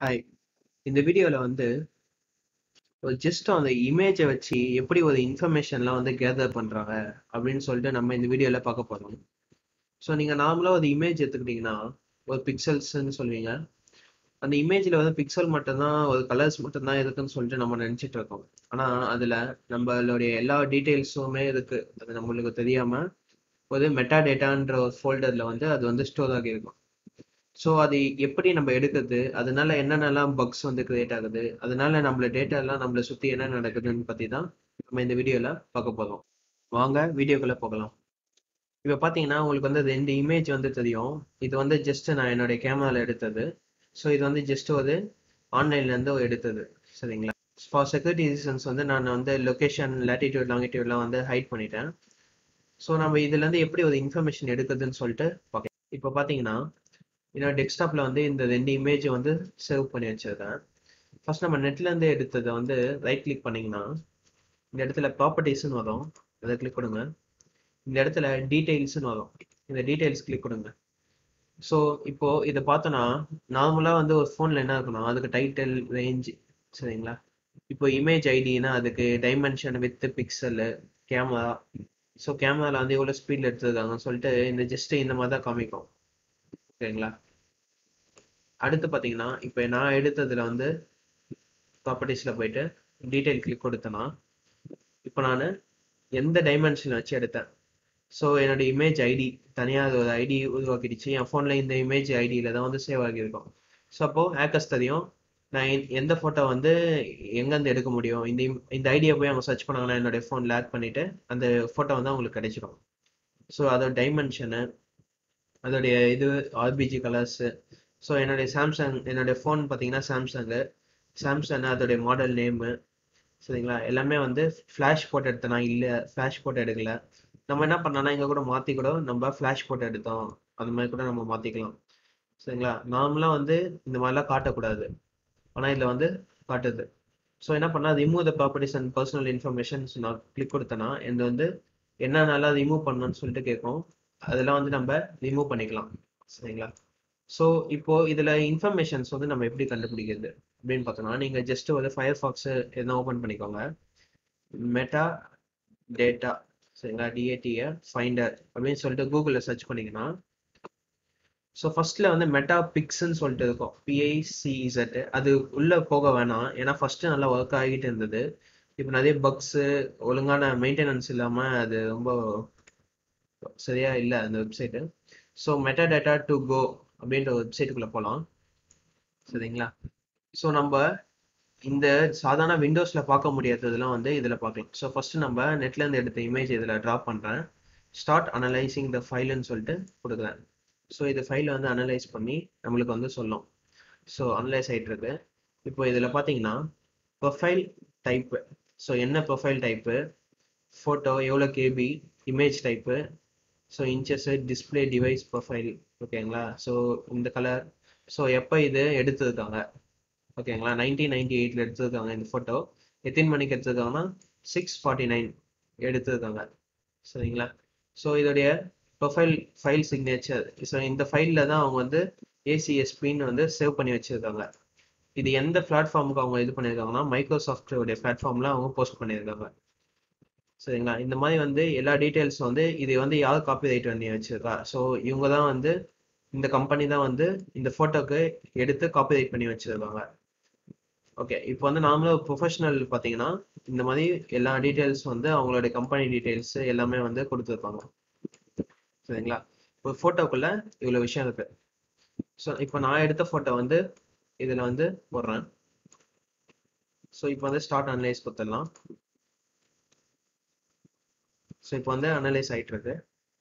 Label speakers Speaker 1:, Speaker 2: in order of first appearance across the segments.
Speaker 1: hi இந்த வீடியோல வந்து ஒரு ஜஸ்ட் அந்த இமேஜை வச்சு எப்படி ஒரு இன்ஃபர்மேஷன்லாம் வந்து கேதர் பண்றாங்க அப்படின்னு சொல்லிட்டு நம்ம இந்த வீடியோல பார்க்க போறோம் ஸோ நீங்க நார்மலா ஒரு இமேஜ் எடுத்துக்கிட்டீங்கன்னா ஒரு பிக்சல்ஸ்ன்னு சொல்லுவீங்க அந்த இமேஜ்ல வந்து பிக்சல் மட்டும்தான் ஒரு கலர்ஸ் மட்டும்தான் இருக்குன்னு சொல்லிட்டு நம்ம நினைச்சிட்டு இருக்கோம் ஆனா அதுல நம்மளுடைய எல்லா டீட்டெயில்ஸுமே இருக்கு அது நம்மளுக்கு தெரியாம ஒரு மெட்டா டேட்டான்ற ஒரு ஃபோல்டர்ல வந்து அது வந்து ஸ்டோர் ஆகியிருக்கும் ஸோ அது எப்படி நம்ம எடுக்குது அதனால என்னென்னலாம் பக்ஸ் வந்து கிரியேட் ஆகுது அதனால நம்மள டேட்டா எல்லாம் நம்மளை சுத்தி என்ன நடக்குதுன்னு பத்தி தான் நம்ம இந்த வீடியோல பார்க்க போறோம் வாங்க வீடியோக்குள்ள போகலாம் இப்போ பார்த்தீங்கன்னா உங்களுக்கு வந்து ரெண்டு இமேஜ் வந்து தெரியும் இது வந்து ஜஸ்ட் நான் என்னுடைய கேமரால எடுத்தது ஸோ இது வந்து ஜஸ்ட் ஒரு ஆன்லைன்ல இருந்து எடுத்தது சரிங்களா ஃபார் செக்யூரிட்டி ரீசன்ஸ் வந்து நான் வந்து லொகேஷன் லேட்டிடியூட் லாங்கிடியூட்லாம் வந்து ஹைட் பண்ணிட்டேன் ஸோ நம்ம இதுல இருந்து எப்படி ஒரு இன்ஃபர்மேஷன் எடுக்குதுன்னு சொல்லிட்டு பார்க்கலாம் இப்போ பார்த்தீங்கன்னா என்னோட டெஸ்க்டாப்ல வந்து இந்த ரெண்டு இமேஜ் வந்து சேவ் பண்ணி வச்சிருக்கேன் ஃபர்ஸ்ட் நம்ம நெட்ல இருந்து எடுத்ததை வந்து ரைட் கிளிக் பண்ணீங்கன்னா இந்த இடத்துல ப்ராப்பர்ட்டிஸ்னு வரும் அதை கிளிக் கொடுங்க இந்த இடத்துல டீடைல்ஸ்னு வரும் இந்த டீடைல்ஸ் கிளிக் கொடுங்க ஸோ இப்போ இதை பார்த்தோன்னா நார்மலாக வந்து ஒரு ஃபோனில் என்ன இருக்கணும் அதுக்கு டைட்டில் ரேஞ்ச் சரிங்களா இப்போ இமேஜ் ஐடினா அதுக்கு dimension with pixel camera so கேமராவில் வந்து எவ்வளோ ஸ்பீடில் எடுத்துருக்காங்கன்னு சொல்லிட்டு இந்த ஜஸ்ட் இந்த மாதிரி தான் காமிக்கும் ஓகேங்களா அடுத்து பார்த்தீங்கன்னா இப்போ நான் எடுத்ததுல வந்து ப்ராப்பர்ட்டிஸில் போயிட்டு டீட்டெயில் கிளிக் கொடுத்தேன்னா இப்போ நான் எந்த டைமென்ஷன் வச்சு எடுத்தேன் ஸோ என்னோட இமேஜ் ஐடி தனியாக ஒரு ஐடி உருவாக்கிடுச்சு என் ஃபோனில் இந்த இமேஜ் ஐடியில் தான் வந்து சேவ் ஆகியிருக்கும் ஸோ அப்போது ஹேக்கர்ஸ் தெரியும் நான் எ- எந்த ஃபோட்டோ வந்து எங்கேருந்து எடுக்க முடியும் இந்த im- இந்த ஐடியா போய் அவங்க சர்ச் பண்ணாங்கன்னா என்னுடைய ஃபோனில் ஆட் பண்ணிவிட்டு அந்த ஃபோட்டோ வந்து அவங்களுக்கு கிடைச்சிடும் ஸோ அதோட டைமென்ஷனு அதோடைய இது ஆர்பிஜி கலர்ஸு ஸோ என்னுடைய சாம்சங் என்னுடைய ஃபோன் பார்த்தீங்கன்னா சாம்சங்கு சாம்சங் அதோடைய மாடல் நேமு சரிங்களா எல்லாமே வந்து ஃப்ளாஷ் போட்டோ எடுத்தனா இல்லை ஃப்ளாஷ் போட்டோ எடுக்கல நம்ம என்ன பண்ணோம்னா இங்கே கூட மாற்றி கூட நம்ம ஃப்ளாஷ் போட்டோ எடுத்தோம் அந்த மாதிரி கூட நம்ம மாற்றிக்கலாம் சரிங்களா நார்மலாக வந்து இந்த மாதிரிலாம் காட்டக்கூடாது ஆனால் இதில் வந்து காட்டுது ஸோ என்ன பண்ணா remove the properties and personal informations நான் கிளிக் கொடுத்தேன்னா இது வந்து என்னென்னலாம் ரிமூவ் பண்ணணும்னு சொல்லிட்டு கேட்கும் அதெல்லாம் வந்து நம்ம ரிமூவ் பண்ணிக்கலாம் சரிங்களா ஸோ இப்போ இதில் இன்ஃபர்மேஷன்ஸ் வந்து நம்ம எப்படி கண்டுபிடிக்கிறது அப்படின்னு பார்த்தோம்னா நீங்கள் ஜஸ்ட் ஒரு ஃபயர் ஃபாக்ஸ் எதனா ஓப்பன் பண்ணிக்கோங்க மெட்டா டேட்டா சரிங்களா டிஏடிஏ ஃபைண்டர் அப்படின்னு சொல்லிட்டு கூகுளில் சர்ச் பண்ணீங்கன்னா ஸோ ஃபர்ஸ்ட்ல வந்து மெட்டா பிக்ஸ்ன்னு சொல்லிட்டு இருக்கும் பிஐசிஇசட் அது உள்ள போக வேணாம் ஏன்னா ஃபர்ஸ்ட் நல்லா ஒர்க் ஆகிட்டு இருந்தது இப்போ நிறைய பக்ஸ் ஒழுங்கான மெயின்டெனன்ஸ் இல்லாம அது ரொம்ப சரியா இல்லை அந்த website so metadata to go அப்படின்ற வெப்சைட்டுக்குள்ள போகலாம் சரிங்களா ஸோ நம்ம இந்த சாதாரண விண்டோஸ்ல பார்க்க முடியாததெல்லாம் வந்து இதுல பார்க்கலாம் ஸோ ஃபர்ஸ்ட் நம்ம நெட்ல இருந்து எடுத்த இமேஜ் இதுல ட்ராப் பண்றேன் ஸ்டார்ட் அனலைசிங் த ஃபைல்னு சொல்லிட்டு கொடுக்குறேன் ஸோ இது ஃபைலை வந்து அனலைஸ் பண்ணி நம்மளுக்கு வந்து சொல்லும் ஸோ அனலைஸ் ஆயிட்டு இருக்கு இப்போ இதுல பாத்தீங்கன்னா ப்ரொஃபைல் டைப்பு ஸோ என்ன ப்ரொஃபைல் டைப்பு ஃபோட்டோ எவ்வளோ KB image type so inches display device profile ஓகேங்களா ஸோ இந்த கலர் ஸோ எப்போ இது எடுத்திருக்காங்க ஓகேங்களா நைன்டீன் நைன்டி எயிட்ல எடுத்திருக்காங்க இந்த ஃபோட்டோ எத்தனை மணிக்கு எடுத்திருக்காங்கன்னா சிக்ஸ் ஃபார்ட்டி நைன் எடுத்திருக்காங்க சரிங்களா ஸோ இதோடைய ப்ரொஃபைல் ஃபைல் சிக்னேச்சர் ஸோ இந்த ஃபைலில் தான் அவங்க வந்து ஏசிஎஸ்பின்னு வந்து சேவ் பண்ணி வச்சிருக்காங்க இது எந்த பிளாட்ஃபார்முக்கு அவங்க இது பண்ணியிருக்காங்கன்னா மைக்ரோசாஃப்டோடைய பிளாட்ஃபார்ம்ல அவங்க போஸ்ட் பண்ணியிருக்காங்க சரிங்களா இந்த மாதிரி வந்து எல்லா டீட்டெயில்ஸ் வந்து இது வந்து யார் காப்பி ரைட் பண்ணி வச்சிருக்கா ஸோ இவங்க தான் வந்து இந்த கம்பெனி தான் வந்து இந்த ஃபோட்டோக்கு எடுத்து காப்பி ரைட் பண்ணி வச்சிருக்காங்க ஓகே இப்போ வந்து நார்மலாக ப்ரொஃபஷனல் பார்த்தீங்கன்னா இந்த மாதிரி எல்லா டீட்டெயில்ஸ் வந்து அவங்களோட கம்பெனி டீட்டெயில்ஸ் எல்லாமே வந்து கொடுத்துருப்பாங்க சரிங்களா ஒரு ஃபோட்டோக்குள்ள இவ்வளோ விஷயம் இருக்கு ஸோ இப்போ நான் எடுத்த ஃபோட்டோ வந்து இதில் வந்து போடுறேன் ஸோ இப்போ வந்து ஸ்டார்ட் அனலைஸ் கொடுத்துடலாம் ஸோ இப்போ வந்து அனலைஸ் ஆயிட்டு இருக்கு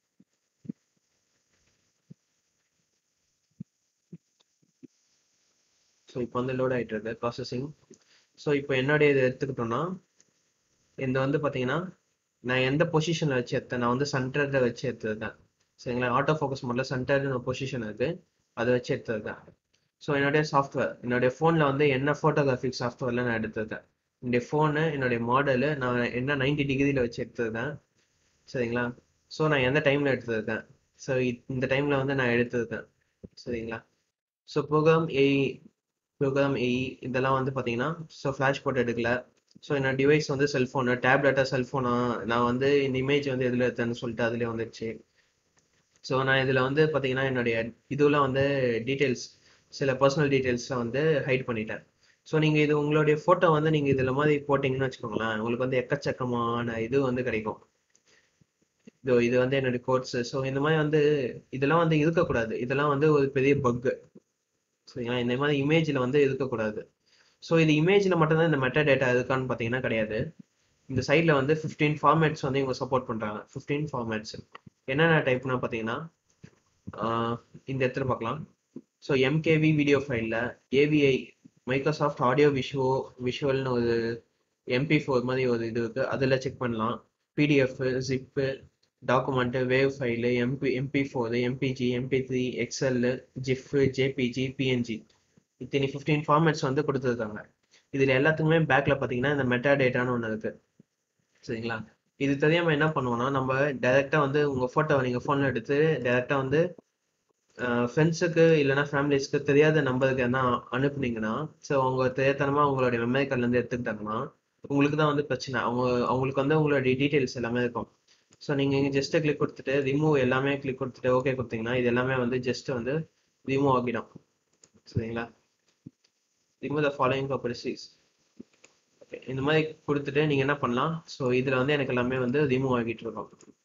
Speaker 1: ஸோ இப்போ வந்து லோட் ஆயிட்டு இருக்கு ப்ராசஸிங் ஸோ இப்போ என்னுடைய இது எடுத்துக்கிட்டோம்னா இந்த வந்து பார்த்தீங்கன்னா நான் எந்த பொசிஷனில் வச்சு எடுத்தேன் நான் வந்து சென்டரில் வச்சு எடுத்திருக்கேன் சரிங்களா ஆட்டோ ஃபோக்கஸ் முதல்ல சென்டர்னு பொசிஷன் இருக்கு அதை வச்சு எடுத்திருக்கேன் ஸோ என்னுடைய சாஃப்ட்வேர் என்னுடைய ஃபோனில் வந்து என்ன ஃபோட்டோகிராஃபிக் சாஃப்ட்வேரில் நான் எடுத்திருக்கேன் என்னுடைய ஃபோனு என்னுடைய மாடலு நான் என்ன நைன்டி டிகிரியில் வச்சு எடுத்திருக்கேன் சரிங்களா ஸோ நான் எந்த டைமில் எடுத்திருக்கேன் ஸோ இந்த டைமில் வந்து நான் எடுத்திருக்கேன் சரிங்களா so program A program A E இதெல்லாம் வந்து பார்த்தீங்கன்னா ஸோ ஃப்ளாஷ் போட்டு எடுக்கல ஸோ என்னோட டிவைஸ் வந்து செல்ஃபோனு டேப்லெட்டா செல்ஃபோனா நான் வந்து இந்த இமேஜ் வந்து எதில் எடுத்தேன்னு சொல்லிட்டு அதுலேயே வந்துடுச்சு ஸோ நான் இதில் வந்து பார்த்தீங்கன்னா என்னுடைய இதுலாம் வந்து டீட்டெயில்ஸ் சில பர்சனல் டீட்டெயில்ஸ்லாம் வந்து ஹைட் பண்ணிட்டேன் ஸோ நீங்கள் இது உங்களுடைய ஃபோட்டோ வந்து நீங்கள் இதில் மாதிரி போட்டிங்கன்னு வச்சுக்கோங்களேன் உங்களுக்கு வந்து எக்கச்சக்கமான இது வந்து கிடைக்கும் இதோ இது வந்து என்னுடைய கோர்ஸ் ஸோ இந்த மாதிரி வந்து இதெல்லாம் வந்து இருக்கக்கூடாது இதெல்லாம் வந்து ஒரு பெரிய பக்கு சரிங்களா இந்த மாதிரி இமேஜில் வந்து இருக்கக்கூடாது ஸோ இது இமேஜில் மட்டும்தான் இந்த மெட்டா டேட்டா இருக்கான்னு பார்த்தீங்கன்னா கிடையாது இந்த சைடில் வந்து ஃபிஃப்டீன் ஃபார்மேட்ஸ் வந்து இவங்க சப்போர்ட் பண்ணுறாங்க ஃபிஃப்டீன் ஃபார்மேட்ஸ் என்னென்ன டைப்னா பார்த்தீங்கன்னா இந்த இடத்துல பார்க்கலாம் ஸோ எம்கேவி வீடியோ ஃபைலில் ஏவிஐ மைக்ரோசாஃப்ட் ஆடியோ விஷுவோ விஷுவல்னு ஒரு எம்பி ஃபோர் மாதிரி ஒரு இது இருக்குது அதில் செக் பண்ணலாம் PDF zip document wave file MP MP four MPG MP three XL GIF JPG PNG இத்தனை ஃபிஃப்டீன் ஃபார்மேட்ஸ் வந்து கொடுத்துருக்காங்க இதில் எல்லாத்துக்குமே பேக்கில் பார்த்தீங்கன்னா இந்த மெட்டா டேட்டான்னு ஒன்று இருக்குது சரிங்களா இது தெரியாமல் என்ன பண்ணுவோம்னா நம்ம டைரெக்டாக வந்து உங்கள் ஃபோட்டோவை நீங்கள் ஃபோனில் எடுத்து டைரெக்டாக வந்து ஃப்ரெண்ட்ஸுக்கு இல்லைனா ஃபேமிலிஸ்க்கு தெரியாத நம்பருக்கு என்ன அனுப்புனீங்கன்னா ஸோ அவங்க தெரியாதனமாக உங்களுடைய மெமரி கார்ட்லேருந்து எடுத்துக்கிட்டாங்கன்னா உங்களுக்கு தான் வந்து பிரச்சனை அவங்க அவங்களுக்கு வந்து உங்களுடைய டீட்டெயில்ஸ் எல்லாமே இருக்கும் ஸோ நீங்கள் இங்கே ஜஸ்ட்டு கிளிக் கொடுத்துட்டு ரிமூவ் எல்லாமே கிளிக் கொடுத்துட்டு ஓகே கொடுத்தீங்கன்னா இது எல்லாமே வந்து ஜஸ்ட் வந்து ரிமூவ் ஆகிடும் சரிங்களா remove the following properties okay இந்த மாதிரி கொடுத்துட்டு நீங்கள் என்ன பண்ணலாம் ஸோ இதில் வந்து எனக்கு எல்லாமே வந்து ரிமூவ் ஆகிட்டு இருக்கும்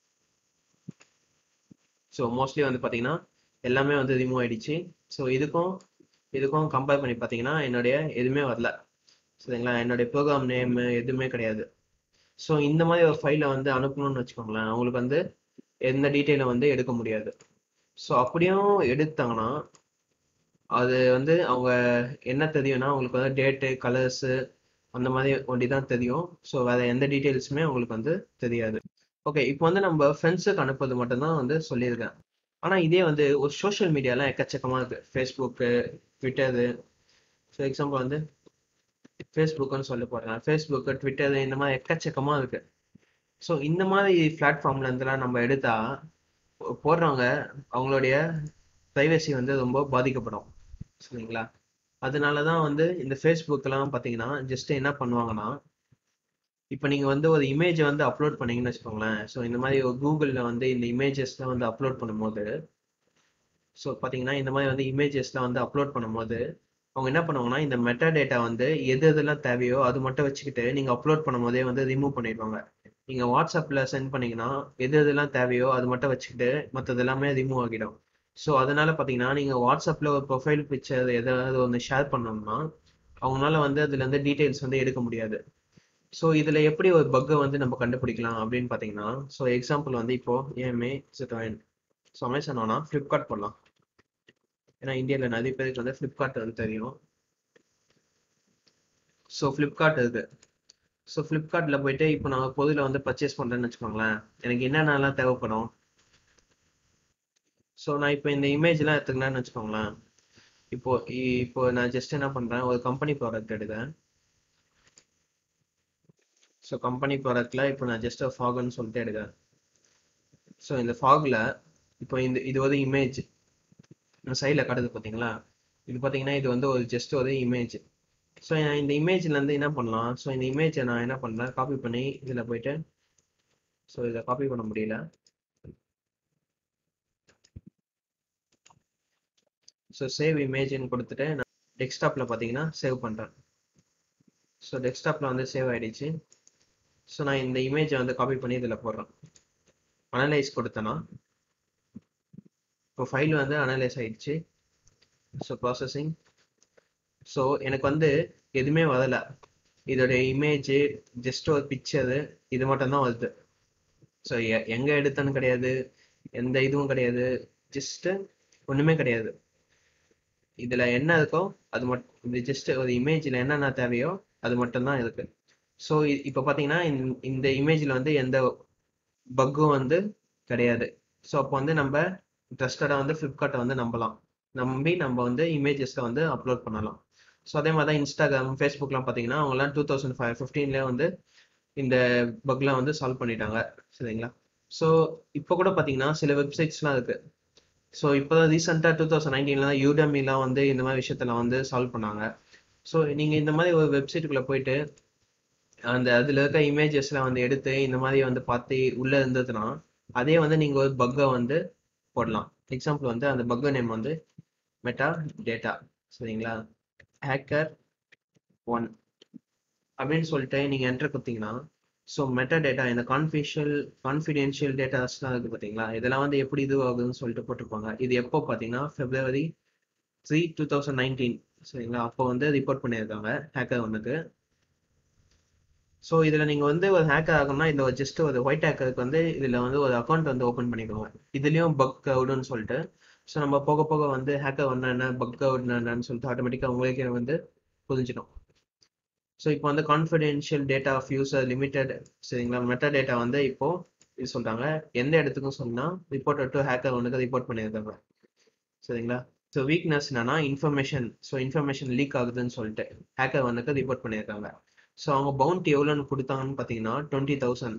Speaker 1: ஸோ மோஸ்ட்லி வந்து பார்த்தீங்கன்னா எல்லாமே வந்து ரிமூவ் ஆயிடுச்சு ஸோ இதுக்கும் இதுக்கும் கம்பேர் பண்ணி பார்த்தீங்கன்னா என்னுடைய எதுவுமே வரல சரிங்களா என்னுடைய ப்ரோக்ராம் நேம் எதுவுமே கிடையாது ஸோ இந்த மாதிரி ஒரு ஃபைலை வந்து அனுப்பணும்னு வச்சுக்கோங்களேன் அவங்களுக்கு வந்து எந்த டீட்டெயிலும் வந்து எடுக்க முடியாது ஸோ அப்படியும் எடுத்தாங்கன்னா அது வந்து அவங்க என்ன தெரியும்னா அவங்களுக்கு வந்து டேட்டு கலர்ஸு அந்த மாதிரி ஒண்டி தான் தெரியும் ஸோ வேற எந்த டீட்டெயில்ஸுமே அவங்களுக்கு வந்து தெரியாது ஓகே இப்போ வந்து நம்ம ஃப்ரெண்ட்ஸுக்கு அனுப்புறது மட்டும்தான் வந்து சொல்லியிருக்கேன் ஆனால் இதே வந்து ஒரு சோஷியல் மீடியாலாம் எக்கச்சக்கமாக இருக்குது ஃபேஸ்புக்கு ட்விட்டரு ஸோ எக்ஸாம்பிள் வந்து ஃபேஸ்புக்குன்னு சொல்ல போகிறேன் ஃபேஸ்புக்கு ட்விட்டரு இந்த மாதிரி எக்கச்சக்கமாக இருக்குது ஸோ இந்த மாதிரி பிளாட்ஃபார்ம்ல இருந்தெல்லாம் நம்ம எடுத்தா போடுறவங்க அவங்களுடைய ப்ரைவசி வந்து ரொம்ப பாதிக்கப்படும் சரிங்களா அதனால தான் வந்து இந்த ஃபேஸ்புக்கெல்லாம் பார்த்தீங்கன்னா ஜஸ்ட் என்ன பண்ணுவாங்கன்னா இப்போ நீங்கள் வந்து ஒரு இமேஜை வந்து அப்லோட் பண்ணீங்கன்னு வச்சுக்கோங்களேன் ஸோ இந்த மாதிரி ஒரு கூகுளில் வந்து இந்த இமேஜஸ்லாம் வந்து அப்லோட் பண்ணும்போது ஸோ பார்த்தீங்கன்னா இந்த மாதிரி வந்து இமேஜஸ்லாம் வந்து அப்லோட் பண்ணும்போது அவங்க என்ன பண்ணுவாங்கன்னா இந்த மெட்டா டேட்டா வந்து எது எதெல்லாம் தேவையோ அது மட்டும் வச்சுக்கிட்டு நீங்கள் அப்லோட் பண்ணும்போதே வந்து ரிமூவ் பண்ணிடுவாங்க நீங்கள் வாட்ஸ்அப்பில் சென்ட் பண்ணீங்கன்னா எது எதெல்லாம் தேவையோ அது மட்டும் வச்சுக்கிட்டு மற்றது எல்லாமே ரிமூவ் ஆகிடும் ஸோ அதனால பார்த்தீங்கன்னா நீங்கள் வாட்ஸ்அப்பில் ஒரு ப்ரொஃபைல் பிக்சர் எதாவது ஒன்று ஷேர் பண்ணோம்னா அவங்களால வந்து அதுலேருந்து டீட்டெயில்ஸ் வந்து எடுக்க முடியாது ஸோ இதில் எப்படி ஒரு பக்கை வந்து நம்ம கண்டுபிடிக்கலாம் அப்படின்னு பார்த்தீங்கன்னா ஸோ எக்ஸாம்பிள் வந்து இப்போ ஏஎம்ஏ சித்தவன் ஸோ அமேசான் வேணா ஃப்ளிப்கார்ட் பண்ணலாம் ஏன்னா இந்தியாவில் நிறைய பேருக்கு வந்து ஃப்ளிப்கார்ட் வந்து தெரியும் ஸோ ஃப்ளிப்கார்ட் இருக்கு ஸோ ஃப்ளிப்கார்ட்டில் போயிட்டு இப்போ நான் பொருளை வந்து பர்ச்சேஸ் பண்ணுறேன்னு வச்சுக்கோங்களேன் எனக்கு என்னென்னலாம் தேவைப்படும் ஸோ நான் இப்போ இந்த இமேஜ்லாம் எடுத்துக்கலான்னு வச்சுக்கோங்களேன் இப்போ இப்போ நான் ஜஸ்ட் என்ன பண்ணுறேன் ஒரு கம்பெனி ப்ராடக்ட் எடுக்கிறேன் ஸோ கம்பெனி ப்ராடக்ட்ல இப்போ நான் ஜஸ்ட் ஃபாகுன்னு சொல்லிட்டு எடுக்கிறேன் ஸோ இந்த ஃபாகில் இப்போ இந்த இது வந்து இமேஜ் சைடில் காட்டுது பார்த்தீங்களா இது பார்த்தீங்கன்னா இது வந்து ஒரு ஜஸ்ட் ஒரு இமேஜ் ஸோ இந்த இமேஜ்லேருந்து என்ன பண்ணலாம் ஸோ இந்த இமேஜை நான் என்ன பண்ணுறேன் காப்பி பண்ணி இதில் போயிட்டு ஸோ இதில் காப்பி பண்ண முடியல ஸோ சேவ் இமேஜ்னு கொடுத்துட்டு நான் டெஸ்க்டாப்பில் பார்த்தீங்கன்னா சேவ் பண்ணுறேன் ஸோ டெஸ்க்டாப்பில் வந்து சேவ் ஆகிடுச்சு ஸோ நான் இந்த இமேஜை வந்து காப்பி பண்ணி இதில் போடுறேன் அனலைஸ் கொடுத்தேன்னா இப்போ ஃபைல் வந்து அனலைஸ் ஆயிடுச்சு ஸோ ப்ராசஸிங் ஸோ எனக்கு வந்து எதுவுமே வரலை இதோடைய இமேஜு ஜஸ்ட் ஒரு பிக்சரு இது மட்டும்தான் வருது ஸோ எங்கே எடுத்தேன்னு கிடையாது எந்த இதுவும் கிடையாது ஜஸ்ட்டு ஒன்றுமே கிடையாது இதில் என்ன இருக்கோ அது மட்டும் இது ஜஸ்ட் ஒரு இமேஜில் என்னென்ன தேவையோ அது மட்டும்தான் இருக்கு ஸோ இப்போ பார்த்தீங்கன்னா இந்த இமேஜில் வந்து எந்த பக்கும் வந்து கிடையாது ஸோ அப்போ வந்து நம்ம ட்ரஸ்டடாக வந்து ஃப்ளிப்கார்ட்டை வந்து நம்பலாம் நம்பி நம்ம வந்து இமேஜஸை வந்து அப்லோட் பண்ணலாம் ஸோ அதே மாதிரி தான் இன்ஸ்டாகிராம் ஃபேஸ்புக்லாம் பார்த்தீங்கன்னா அவங்கலாம் டூ தௌசண்ட் ஃபைவ் ஃபிஃப்டீன்லேயே வந்து இந்த பக்லாம் வந்து சால்வ் பண்ணிட்டாங்க சரிங்களா ஸோ இப்போ கூட பார்த்தீங்கன்னா சில வெப்சைட்ஸ்லாம் இருக்குது ஸோ இப்போ தான் ரீசெண்டாக டூ தௌசண்ட் நைன்டீனில் தான் யூடமிலாம் வந்து இந்த மாதிரி விஷயத்தில் வந்து சால்வ் பண்ணாங்க ஸோ நீங்கள் இந்த மாதிரி ஒரு வெப்சைட்டுக்குள்ளே போயிட்டு அந்த அதில் இருக்க இமேஜஸ்லாம் வந்து எடுத்து இந்த மாதிரி வந்து பார்த்து உள்ளே இருந்ததுன்னா அதே வந்து நீங்கள் ஒரு பக்கை வந்து போடலாம் எக்ஸாம்பிள் வந்து அந்த பக்கர் நேம் வந்து மெட்டா டேட்டா சரிங்களா ஹேக்கர் ஒன் அப்படின்னு சொல்லிட்டு நீங்கள் என்டர் கொடுத்தீங்கன்னா ஸோ மெட்டா டேட்டா இந்த கான்ஃபிஷியல் கான்ஃபிடென்ஷியல் டேட்டாஸ்லாம் இருக்குது பார்த்தீங்களா இதெல்லாம் வந்து எப்படி இது ஆகுதுன்னு சொல்லிட்டு போட்டிருப்பாங்க இது எப்போ பார்த்தீங்கன்னா February three two thousand nineteen சரிங்களா அப்போ வந்து ரிப்போர்ட் பண்ணியிருக்காங்க ஹேக்கர் ஒன்றுக்கு ஸோ இதில் நீங்கள் வந்து ஒரு ஹேக்கர் ஆகணும்னா இதில் ஜஸ்ட் ஒரு ஒயிட் ஹேக்கருக்கு வந்து இதில் வந்து ஒரு அக்கௌண்ட் வந்து ஓப்பன் பண்ணிக்கோங்க இதுலேயும் பக் கவுடுன்னு சொல்லிட்டு ஸோ நம்ம போக போக வந்து ஹேக்கர் ஒன்று என்ன பக் கவுட் என்னன்னு சொல்லிட்டு ஆட்டோமேட்டிக்காக உங்களுக்கே வந்து புரிஞ்சிடும் ஸோ இப்போ வந்து confidential data of user limited சரிங்களா மெட்டா டேட்டா வந்து இப்போ இது சொல்றாங்க எந்த இடத்துக்கும் சொன்னா ரிப்போர்ட் டு ஹேக்கர் ஒன்றுக்கு ரிப்போர்ட் பண்ணியிருக்காங்க சரிங்களா ஸோ வீக்னஸ் என்னன்னா இன்ஃபர்மேஷன் ஸோ இன்ஃபர்மேஷன் லீக் ஆகுதுன்னு சொல்லிட்டு ஹேக்கர் ஒன்றுக்கு ரிப்போர்ட் பண்ணியிருக்காங்க ஸோ அவங்க பவுண்ட் எவ்வளோன்னு கொடுத்தாங்கன்னு பார்த்தீங்கன்னா டுவெண்ட்டி தௌசண்ட்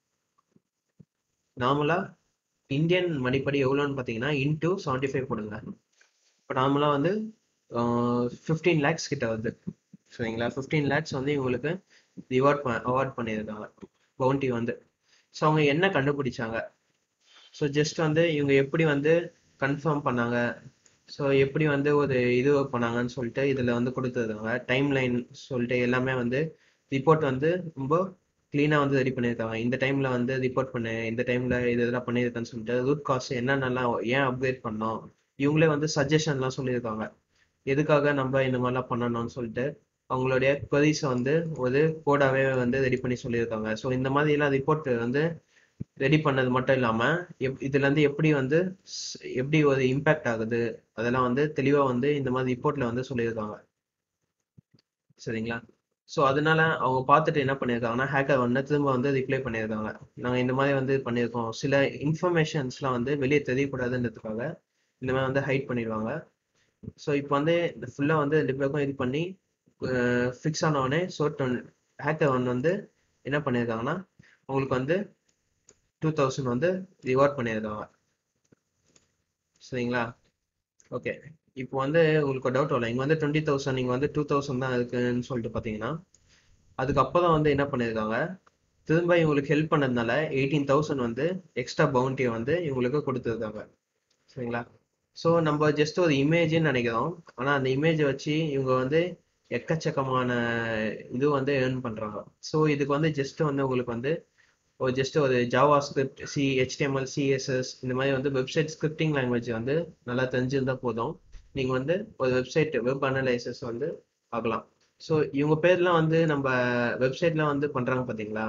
Speaker 1: நார்மலாக இந்தியன் மணிப்படி எவ்வளோன்னு பார்த்தீங்கன்னா இன்டூ செவன்ட்டி ஃபைவ் போடுங்க இப்போ நார்மலாக வந்து ஃபிஃப்டீன் லேக்ஸ் கிட்ட வருது சரிங்களா ஃபிஃப்டீன் லேக்ஸ் வந்து இவங்களுக்கு ரிவார்ட் அவார்ட் பண்ணியிருக்காங்க பவுண்டி வந்து ஸோ அவங்க என்ன கண்டுபிடிச்சாங்க ஸோ ஜஸ்ட் வந்து இவங்க எப்படி வந்து கன்ஃபார்ம் பண்ணாங்க ஸோ எப்படி வந்து ஒரு இது பண்ணாங்கன்னு சொல்லிட்டு இதில் வந்து கொடுத்துருக்காங்க டைம் லைன் சொல்லிட்டு எல்லாமே வந்து ரிப்போர்ட் வந்து ரொம்ப க்ளீனாக வந்து ரெடி பண்ணியிருக்காங்க இந்த டைமில் வந்து ரிப்போர்ட் பண்ணு இந்த டைமில் இது இதெல்லாம் பண்ணியிருக்கேன்னு சொல்லிட்டு ரூட் காஸ் என்னென்னலாம் ஏன் அப்கிரேட் பண்ணோம் இவங்களே வந்து சஜஷன்லாம் சொல்லியிருக்காங்க எதுக்காக நம்ம இந்த மாதிரிலாம் பண்ணணும்னு சொல்லிட்டு அவங்களுடைய கொரிஸை வந்து ஒரு கோடாவே வந்து ரெடி பண்ணி சொல்லியிருக்காங்க ஸோ இந்த மாதிரி எல்லாம் ரிப்போர்ட் வந்து ரெடி பண்ணது மட்டும் இல்லாமல் எப் இதுல இருந்து எப்படி வந்து ஸ்- எப்படி ஒரு இம்பேக்ட் ஆகுது அதெல்லாம் வந்து தெளிவாக வந்து இந்த மாதிரி ரிப்போர்ட்ல வந்து சொல்லியிருக்காங்க சரிங்களா ஸோ அதனால அவங்க பார்த்துட்டு என்ன பண்ணியிருக்காங்கன்னா ஹேக்கர் வந்து திரும்ப வந்து ரிப்ளை பண்ணியிருக்காங்க நாங்கள் இந்த மாதிரி வந்து பண்ணியிருக்கோம் சில இன்ஃபர்மேஷன்ஸ்லாம் வந்து வெளியே தெரியக்கூடாதுன்றதுக்காக இந்த மாதிரி வந்து ஹைட் பண்ணிடுவாங்க ஸோ இப்போ வந்து ஃபுல்லாக வந்து ரெண்டு பேருக்கும் இது பண்ணி ஃபிக்ஸ் ஆன உடனே ஸோ ஹேக்கர் ஒன் வந்து என்ன பண்ணியிருக்காங்கன்னா உங்களுக்கு வந்து டூ தௌசண்ட் வந்து ரிவார்ட் பண்ணியிருக்காங்க சரிங்களா ஓகே இப்போ வந்து உங்களுக்கு டவுட் வரல இங்கே வந்து டுவெண்ட்டி தௌசண்ட் நீங்கள் வந்து டூ தௌசண்ட் தான் இருக்குன்னு சொல்லிட்டு பார்த்தீங்கன்னா அதுக்கப்புறம் வந்து என்ன பண்ணியிருக்காங்க திரும்ப இவங்களுக்கு ஹெல்ப் பண்ணதுனால எயிட்டீன் தௌசண்ட் வந்து எக்ஸ்ட்ரா பவுண்டியை வந்து இவங்களுக்கு கொடுத்துருக்காங்க சரிங்களா ஸோ நம்ம ஜஸ்ட் ஒரு இமேஜ்னு நினைக்கிறோம் ஆனால் அந்த இமேஜை வச்சு இவங்க வந்து எக்கச்சக்கமான இது வந்து ஏர்ன் பண்ணுறாங்க ஸோ இதுக்கு வந்து ஜஸ்ட் வந்து உங்களுக்கு வந்து ஒரு ஜஸ்ட் ஒரு JavaScript C HTML CSS இந்த மாதிரி வந்து வெப்சைட் ஸ்கிரிப்டிங் லாங்குவேஜ் வந்து நல்லா தெரிஞ்சிருந்தா போதும் நீங்கள் வந்து ஒரு வெப்சைட் வெப் அனலைசஸ் வந்து ஆகலாம் ஸோ இவங்க பேர்லாம் வந்து நம்ம வெப்சைட்லாம் வந்து பண்ணுறாங்க பார்த்தீங்களா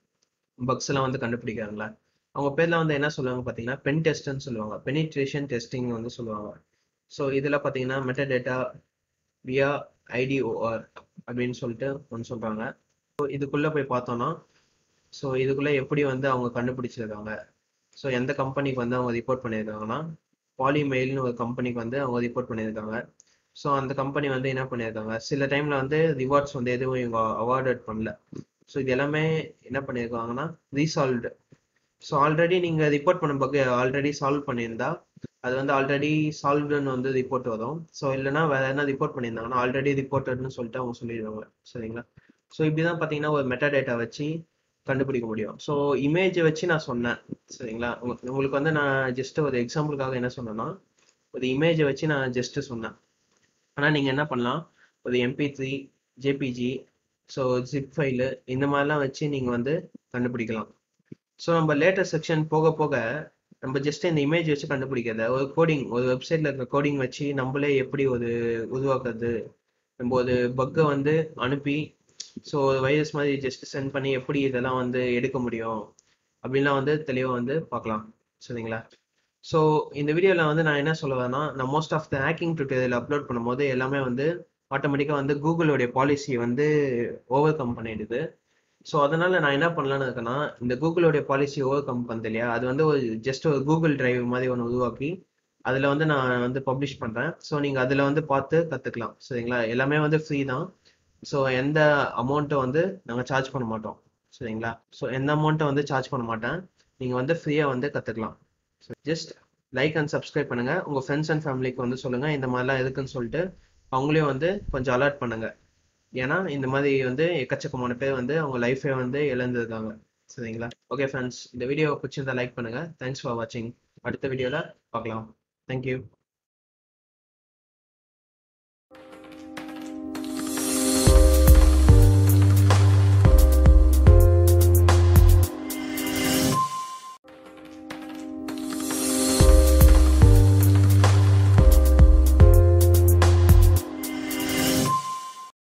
Speaker 1: பக்ஸ் எல்லாம் வந்து கண்டுபிடிக்கிறாங்களா அவங்க பேர்லாம் வந்து என்ன சொல்லுவாங்க பார்த்தீங்கன்னா பென் டெஸ்ட்னு சொல்லுவாங்க பெனிட்ரேஷன் டெஸ்டிங் வந்து சொல்லுவாங்க ஸோ இதில் பார்த்தீங்கன்னா மெட்டா டேட்டா வியா ஐடிஓஆர் அப்படின்னு சொல்லிட்டு ஒன்று சொல்கிறாங்க ஸோ இதுக்குள்ளே போய் பார்த்தோம்னா ஸோ இதுக்குள்ளே எப்படி வந்து அவங்க கண்டுபிடிச்சிருக்காங்க ஸோ எந்த கம்பெனிக்கு வந்து அவங்க ரிப்போர்ட் பண்ணியிருக்காங்கன்னா பாலிமெயில்னு ஒரு கம்பெனிக்கு வந்து அவங்க ரிப்போர்ட் பண்ணியிருக்காங்க ஸோ அந்த கம்பெனி வந்து என்ன பண்ணியிருக்காங்க சில டைமில் வந்து ரிவார்ட்ஸ் வந்து எதுவும் இவங்க அவார்டட் பண்ணல ஸோ இது எல்லாமே என்ன பண்ணியிருக்காங்கன்னா ரீசால்வ்டு ஸோ ஆல்ரெடி நீங்கள் ரிப்போர்ட் பண்ண பக் ஆல்ரெடி சால்வ் பண்ணியிருந்தா அது வந்து ஆல்ரெடி சால்வ்டுன்னு வந்து ரிப்போர்ட் வரும் ஸோ இல்லைன்னா வேற என்ன ரிப்போர்ட் பண்ணியிருந்தாங்கன்னா ஆல்ரெடி ரிப்போர்ட்டட்னு சொல்லிட்டு அவங்க சொல்லிடுவாங்க சரிங்களா ஸோ இப்படி தான் பார்த்தீங்கன்னா ஒரு மெட்டா டேட்டா வச்சு கண்டுபிடிக்க முடியும் ஸோ இமேஜை வச்சு நான் சொன்னேன் சரிங்களா உங்க- உங்களுக்கு வந்து நான் ஜஸ்ட் ஒரு எக்ஸாம்பிளுக்காக என்ன சொன்னேன்னா ஒரு இமேஜை வச்சு நான் ஜஸ்ட் சொன்னேன் ஆனால் நீங்கள் என்ன பண்ணலாம் ஒரு MP three JPG so zip file இந்த மாதிரிலாம் வச்சு நீங்கள் வந்து கண்டுபிடிக்கலாம் ஸோ நம்ம லேட்டஸ்ட் செக்ஷன் போக போக நம்ம ஜஸ்ட் இந்த இமேஜ் வச்சு கண்டுபிடிக்கிறத ஒரு கோடிங் ஒரு வெப்சைட்ல இருக்க கோடிங் வச்சு நம்மளே எப்படி ஒரு உருவாக்குறது நம்ம ஒரு பக்கை வந்து அனுப்பி ஸோ வைரஸ் மாதிரி ஜஸ்ட் சென்ட் பண்ணி எப்படி இதெல்லாம் வந்து எடுக்க முடியும் அப்படின்லாம் வந்து தெளிவாக வந்து பார்க்கலாம் சரிங்களா ஸோ இந்த வீடியோவில் வந்து நான் என்ன சொல்ல வரேன்னா நான் most of the hacking tutorial upload பண்ணும்போது எல்லாமே வந்து ஆட்டோமேட்டிக்காக வந்து கூகுளோடைய பாலிசி வந்து ஓவர் கம் பண்ணிடுது ஸோ அதனால நான் என்ன பண்ணலான்னு இருக்கேன்னா இந்த கூகுளோடைய பாலிசி ஓவர் கம் பண்ணது இல்லையா அது வந்து ஒரு ஜஸ்ட் ஒரு கூகுள் டிரைவ் மாதிரி ஒன்று உருவாக்கி அதில் வந்து நான் வந்து பப்ளிஷ் பண்ணுறேன் ஸோ நீங்கள் அதில் வந்து பார்த்து கற்றுக்கலாம் சரிங்களா எல்லாமே வந்து ஃப்ரீ தான் ஸோ எந்த அமௌண்ட்டும் வந்து நாங்கள் சார்ஜ் பண்ண மாட்டோம் சரிங்களா ஸோ எந்த அமௌண்ட்டும் வந்து சார்ஜ் பண்ண மாட்டேன் நீங்கள் வந்து ஃப்ரீயாக வந்து கற்றுக்கலாம் ஜஸ்ட் லைக் அண்ட் சப்ஸ்கிரைப் பண்ணுங்கள் உங்கள் ஃப்ரெண்ட்ஸ் அண்ட் ஃபேமிலிக்கு வந்து சொல்லுங்கள் இந்த மாதிரிலாம் இருக்குன்னு சொல்லிட்டு அவங்களையும் வந்து கொஞ்சம் அலர்ட் பண்ணுங்கள் ஏன்னா இந்த மாதிரி வந்து எக்கச்சக்கமான பேர் வந்து அவங்க லைஃபே வந்து இழந்திருக்காங்க சரிங்களா ஓகே ஃப்ரெண்ட்ஸ் இந்த வீடியோ பிடிச்சிருந்தா லைக் பண்ணுங்க தேங்க்ஸ் ஃபார் வாட்சிங் அடுத்த வீடியோவில் பார்க்கலாம் தேங்க்யூ